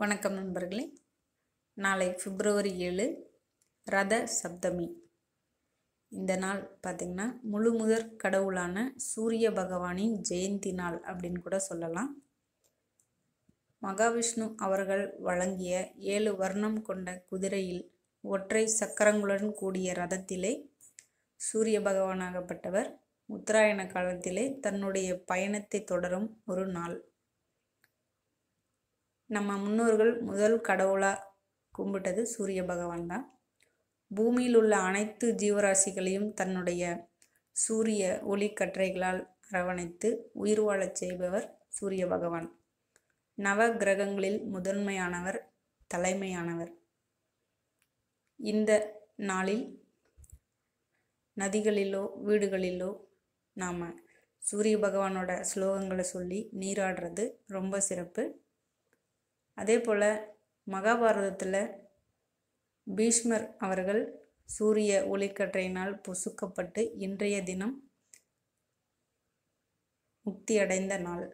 வணக்கம் நண்பர்களே நாளை பிப்ரவரி ஏழு ரத சப்தமி இந்த நாள் பார்த்திங்கன்னா முழு முதற் கடவுளான சூரிய பகவானின் ஜெயந்தி நாள் அப்படின்னு கூட சொல்லலாம் மகாவிஷ்ணு அவர்கள் வழங்கிய ஏழு வர்ணம் கொண்ட குதிரையில் ஒற்றை சக்கரங்களுடன் கூடிய ரதத்திலே சூரிய பகவானாகப்பட்டவர் உத்தராயண காலத்திலே தன்னுடைய பயணத்தை தொடரும் ஒரு நாள் நம்ம முன்னோர்கள் முதல் கடவுளாக கும்பிட்டது சூரிய பகவான் தான் பூமியில் உள்ள அனைத்து ஜீவராசிகளையும் தன்னுடைய சூரிய ஒளி கற்றைகளால் அரவணைத்து உயிர் வாழச் செய்பவர் சூரிய பகவான் நவ கிரகங்களில் முதன்மையானவர் தலைமையானவர் இந்த நாளில் நதிகளிலோ வீடுகளிலோ நாம் சூரிய பகவானோட ஸ்லோகங்களை சொல்லி நீராடுறது ரொம்ப சிறப்பு அதே போல் மகாபாரதத்தில் பீஷ்மர் அவர்கள் சூரிய ஒளிக்கற்றையினால் பொசுக்கப்பட்டு இன்றைய தினம் முக்தி அடைந்த நாள்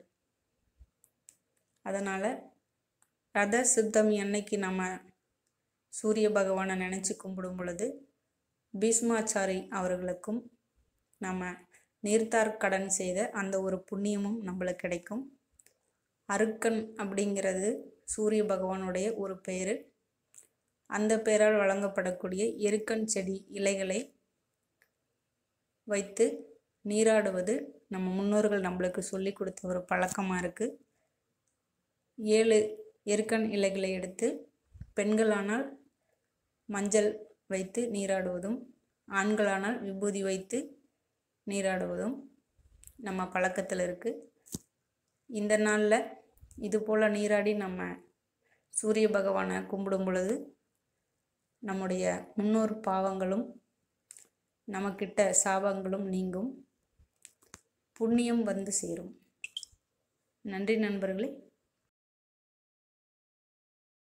அதனால் ரத சித்தமி அன்னைக்கு நம்ம சூரிய பகவானை நினச்சி கும்பிடும் பொழுது பீஷ்மாச்சாரி அவர்களுக்கும் நம்ம நீர்த்தார் கடன் செய்த அந்த ஒரு புண்ணியமும் நம்மளுக்கு கிடைக்கும் அருக்கன் அப்படிங்கிறது சூரிய பகவானுடைய ஒரு பெயர் அந்த பெயரால் வழங்கப்படக்கூடிய எருக்கன் செடி இலைகளை வைத்து நீராடுவது நம்ம முன்னோர்கள் நம்மளுக்கு சொல்லி கொடுத்த ஒரு பழக்கமாக இருக்குது ஏழு எருக்கன் இலைகளை எடுத்து பெண்களானால் மஞ்சள் வைத்து நீராடுவதும் ஆண்களானால் விபூதி வைத்து நீராடுவதும் நம்ம பழக்கத்தில் இருக்குது இந்த நாளில் இது போல் நீராடி நம்ம சூரிய பகவானை கும்பிடும் பொழுது நம்முடைய முன்னோர் பாவங்களும் நமக்கிட்ட சாபங்களும் நீங்கும் புண்ணியம் வந்து சேரும் நன்றி நண்பர்களே